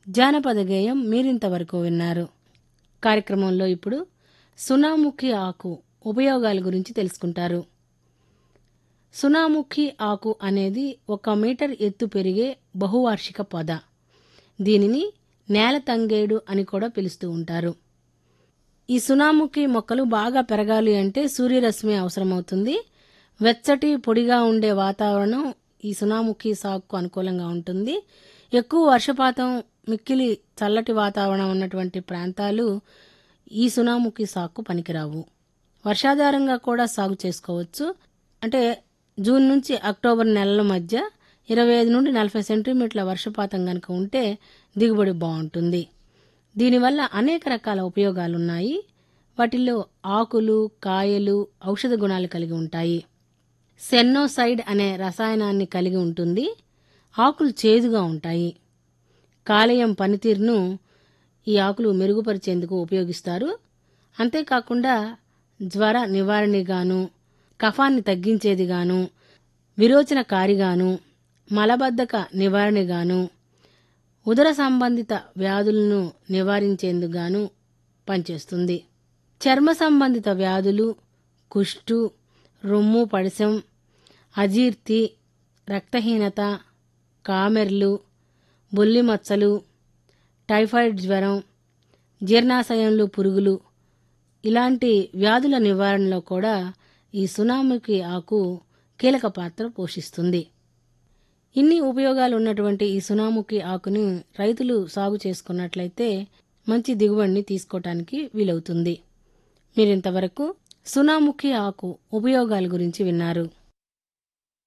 జానపద గేయం మీరింతవరకు విన్నారు కార్యక్రమంలో ఇప్పుడు సునాముఖి ఆకు ఉపయోగాల గురించి తెలుసుకుంటారు సునాముఖి ఆకు అనేది ఒక మీటర్ ఎత్తు పెరిగే బహువార్షిక పొద దీనిని నేల తంగేడు అని కూడా పిలుస్తూ ఉంటారు ఈ సునాముఖి మొక్కలు బాగా పెరగాలి అంటే సూర్యరశ్మి అవసరమవుతుంది వెచ్చటి పొడిగా ఉండే వాతావరణం ఈ సునాముఖి సాగుకు అనుకూలంగా ఉంటుంది ఎక్కువ వర్షపాతం మిక్కిలి చల్లటి వాతావరణం ఉన్నటువంటి ప్రాంతాలు ఈ సునాముఖి సాగుకు పనికిరావు వర్షాధారంగా కూడా సాగు చేసుకోవచ్చు అంటే జూన్ నుంచి అక్టోబర్ నెలల మధ్య ఇరవై ఐదు నుండి నలభై సెంటీమీటర్ల వర్షపాతం కనుక ఉంటే దిగుబడి బాగుంటుంది దీనివల్ల అనేక రకాల ఉపయోగాలున్నాయి వాటిల్లో ఆకులు కాయలు ఔషధ గుణాలు కలిగి ఉంటాయి సెన్నోసైడ్ అనే రసాయనాన్ని కలిగి ఉంటుంది ఆకులు చేదుగా ఉంటాయి కాలేయం పనితీరును ఈ ఆకులు మెరుగుపరిచేందుకు ఉపయోగిస్తారు అంతేకాకుండా జ్వర నివారణగాను కఫాన్ని తగ్గించేదిగాను విరోచనకారిగాను మలబద్ధక నివారణగాను ఉదర సంబంధిత వ్యాధులను నివారించేందుకుగాను పనిచేస్తుంది చర్మ సంబంధిత వ్యాధులు కుష్టు రొమ్ము పడిశం అజీర్తి రక్తహీనత కామెర్లు బొల్లి మచ్చలు టైఫాయిడ్ జ్వరం జీర్ణాశయంలో పురుగులు ఇలాంటి వ్యాధుల నివారణలో కూడా ఈ సునాముకి ఆకు కీలక పాత్ర పోషిస్తుంది ఇన్ని ఉపయోగాలు ఉన్నటువంటి ఈ సునాముకి ఆకుని రైతులు సాగు చేసుకున్నట్లయితే మంచి దిగుబడిని తీసుకోవటానికి వీలవుతుంది మీరింతవరకు సునాముఖి ఆకు ఉపయోగాల గురించి విన్నారు